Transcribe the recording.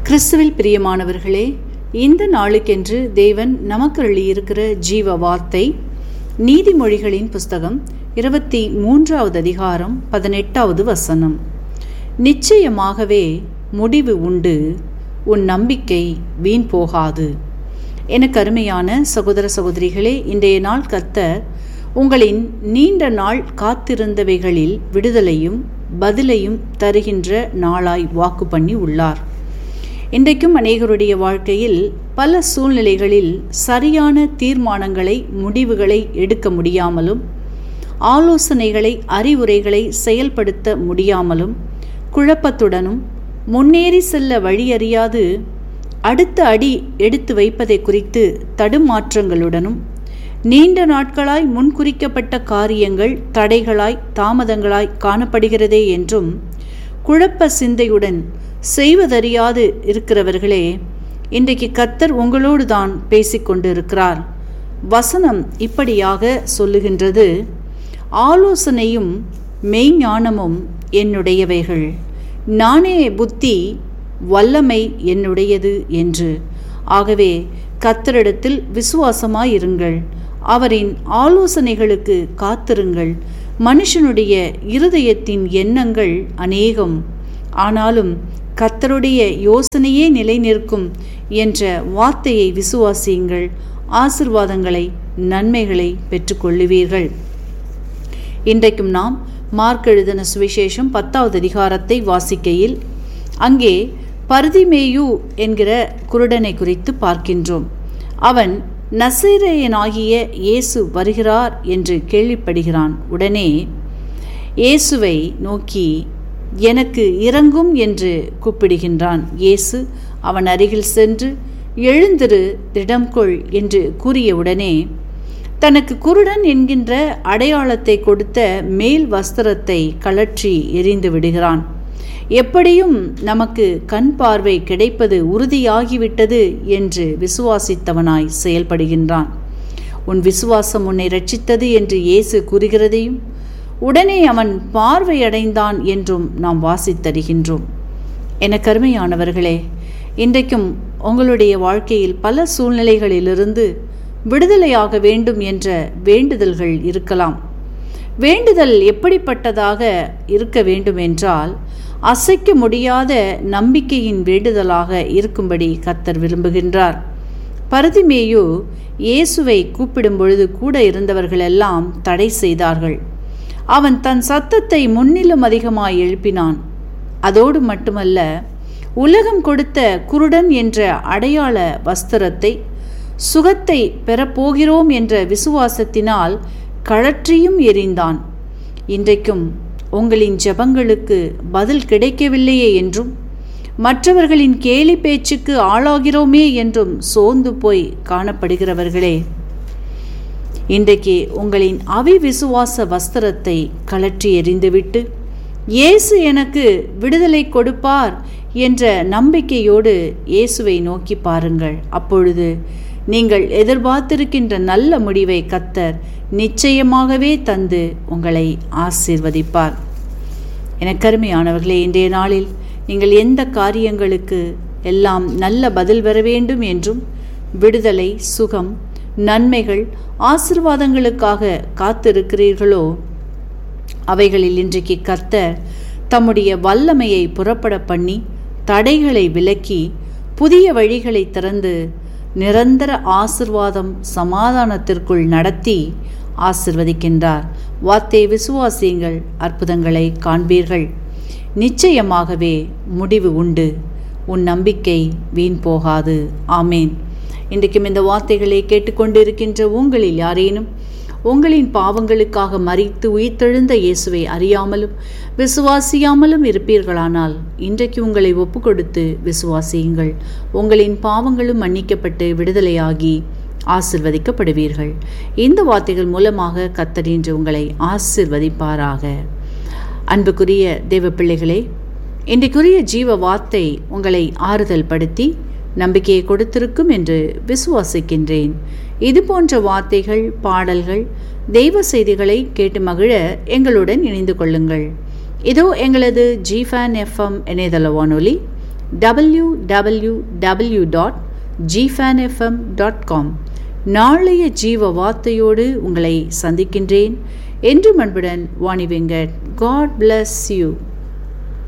கிறிஸ்துவில் பிரியமானவர்களே இந்த நாளுக்கென்று தேவன் நமக்கு அருளியிருக்கிற ஜீவ வார்த்தை நீதிமொழிகளின் புஸ்தகம் இருபத்தி மூன்றாவது அதிகாரம் பதினெட்டாவது வசனம் நிச்சயமாகவே முடிவு உண்டு உன் நம்பிக்கை வீண் போகாது எனக்கு அருமையான சகோதர சகோதரிகளே இன்றைய நாள் கர்த்தர் உங்களின் நீண்ட நாள் காத்திருந்தவைகளில் விடுதலையும் பதிலையும் தருகின்ற நாளாய் வாக்கு பண்ணி உள்ளார் இன்றைக்கும் அநேகருடைய வாழ்க்கையில் பல சூழ்நிலைகளில் சரியான தீர்மானங்களை முடிவுகளை எடுக்க முடியாமலும் ஆலோசனைகளை அறிவுரைகளை செயல்படுத்த முடியாமலும் குழப்பத்துடனும் முன்னேறி செல்ல வழியறியாது அடுத்த அடி எடுத்து வைப்பதை குறித்து தடுமாற்றங்களுடனும் நீண்ட நாட்களாய் முன்குறிக்கப்பட்ட காரியங்கள் தடைகளாய் தாமதங்களாய் காணப்படுகிறதே என்றும் குழப்ப சிந்தையுடன் செய்வதறியாது இருக்கிறவர்களே இன்றைக்கு கத்தர் உங்களோடு தான் பேசிக்கொண்டு இருக்கிறார் வசனம் இப்படியாக சொல்லுகின்றது ஆலோசனையும் மெய்ஞானமும் என்னுடையவைகள் நானே புத்தி வல்லமை என்னுடையது என்று ஆகவே கத்தரிடத்தில் விசுவாசமாயிருங்கள் அவரின் ஆலோசனைகளுக்கு காத்திருங்கள் மனுஷனுடைய இருதயத்தின் எண்ணங்கள் அநேகம் ஆனாலும் கத்தருடைய யோசனையே நிலை நிற்கும் என்ற வார்த்தையை விசுவாசியுங்கள் ஆசிர்வாதங்களை நன்மைகளை பெற்றுக்கொள்ளுவீர்கள் இன்றைக்கும் நாம் மார்க் எழுதின சுவிசேஷம் பத்தாவது அதிகாரத்தை வாசிக்கையில் அங்கே பருதிமேயு என்கிற குருடனை குறித்து பார்க்கின்றோம் அவன் நசீரையனாகிய இயேசு வருகிறார் என்று கேள்விப்படுகிறான் உடனே இயேசுவை நோக்கி எனக்கு இறங்கும் என்று கூப்பிடுகின்றான் இயேசு அவன் அருகில் சென்று எழுந்திரு திடம்கொள் என்று கூறியவுடனே தனக்கு குருடன் என்கின்ற அடையாளத்தை கொடுத்த மேல் வஸ்திரத்தை கலற்றி எரிந்து விடுகிறான் எப்படியும் நமக்கு கண் பார்வை கிடைப்பது உறுதியாகிவிட்டது என்று விசுவாசித்தவனாய் செயல்படுகின்றான் உன் விசுவாசம் உன்னை ரட்சித்தது என்று இயேசு கூறுகிறதையும் உடனே அவன் பார்வையடைந்தான் என்றும் நாம் வாசித்தருகின்றோம் என கருமையானவர்களே இன்றைக்கும் உங்களுடைய வாழ்க்கையில் பல சூழ்நிலைகளிலிருந்து விடுதலையாக வேண்டும் என்ற வேண்டுதல்கள் இருக்கலாம் வேண்டுதல் எப்படிப்பட்டதாக இருக்க வேண்டும் என்றால் அசைக்க முடியாத நம்பிக்கையின் வேண்டுதலாக இருக்கும்படி கத்தர் விரும்புகின்றார் பருதிமேயு இயேசுவை கூப்பிடும் பொழுது கூட இருந்தவர்களெல்லாம் தடை செய்தார்கள் அவன் தன் சத்தத்தை முன்னிலும் அதிகமாய் எழுப்பினான் அதோடு மட்டுமல்ல உலகம் கொடுத்த குருடன் என்ற அடையாள வஸ்திரத்தை சுகத்தை பெறப்போகிறோம் என்ற விசுவாசத்தினால் கழற்றியும் எரிந்தான் இன்றைக்கும் உங்களின் ஜபங்களுக்கு பதில் கிடைக்கவில்லையே என்றும் மற்றவர்களின் கேலி பேச்சுக்கு ஆளாகிறோமே என்றும் சோர்ந்து போய் காணப்படுகிறவர்களே இன்றைக்கு உங்களின் அவிவிசுவாச வஸ்திரத்தை கலற்றி எறிந்துவிட்டு இயேசு எனக்கு விடுதலை கொடுப்பார் என்ற நம்பிக்கையோடு இயேசுவை நோக்கி பாருங்கள் அப்பொழுது நீங்கள் எதிர்பார்த்திருக்கின்ற நல்ல முடிவை கத்தர் நிச்சயமாகவே தந்து உங்களை ஆசீர்வதிப்பார் எனக்கருமையானவர்களே இன்றைய நாளில் நீங்கள் எந்த காரியங்களுக்கு எல்லாம் நல்ல பதில் பெற வேண்டும் என்றும் விடுதலை சுகம் நன்மைகள் ஆசிர்வாதங்களுக்காக காத்திருக்கிறீர்களோ அவைகளில் இன்றைக்கு கர்த்தர் தம்முடைய வல்லமையை புறப்பட பண்ணி தடைகளை விலக்கி புதிய வழிகளை திறந்து நிரந்தர ஆசிர்வாதம் சமாதானத்திற்குள் நடத்தி ஆசிர்வதிக்கின்றார் வார்த்தை விசுவாசியுங்கள் அற்புதங்களை காண்பீர்கள் நிச்சயமாகவே முடிவு உண்டு உன் நம்பிக்கை வீண் போகாது ஆமேன் இன்றைக்கும் இந்த வார்த்தைகளை கேட்டுக்கொண்டிருக்கின்ற உங்களில் யாரேனும் உங்களின் பாவங்களுக்காக மறித்து உயிர்த்தெழுந்த இயேசுவை அறியாமலும் விசுவாசியாமலும் இருப்பீர்களானால் இன்றைக்கு உங்களை ஒப்பு கொடுத்து விசுவாசியுங்கள் உங்களின் பாவங்களும் மன்னிக்கப்பட்டு விடுதலையாகி ஆசிர்வதிக்கப்படுவீர்கள் இந்த வார்த்தைகள் மூலமாக கத்தர் இன்று உங்களை ஆசிர்வதிப்பாராக அன்புக்குரிய தேவ பிள்ளைகளே இன்றைக்குரிய ஜீவ வார்த்தை உங்களை ஆறுதல் படுத்தி நம்பிக்கையை கொடுத்திருக்கும் என்று விசுவாசிக்கின்றேன் இது போன்ற வார்த்தைகள் பாடல்கள் தெய்வ செய்திகளை கேட்டு மகிழ எங்களுடன் இணைந்து கொள்ளுங்கள் இதோ எங்களது ஜிஃபேன் எஃப்எம் இணையதள வானொலி டபிள்யூ டபிள்யூ டபிள்யூ டாட் ஜிஃபேன்எஃப்எம் டாட் காம் நாளைய ஜீவ வார்த்தையோடு உங்களை சந்திக்கின்றேன் என்று அன்புடன் Vani Venkat God bless you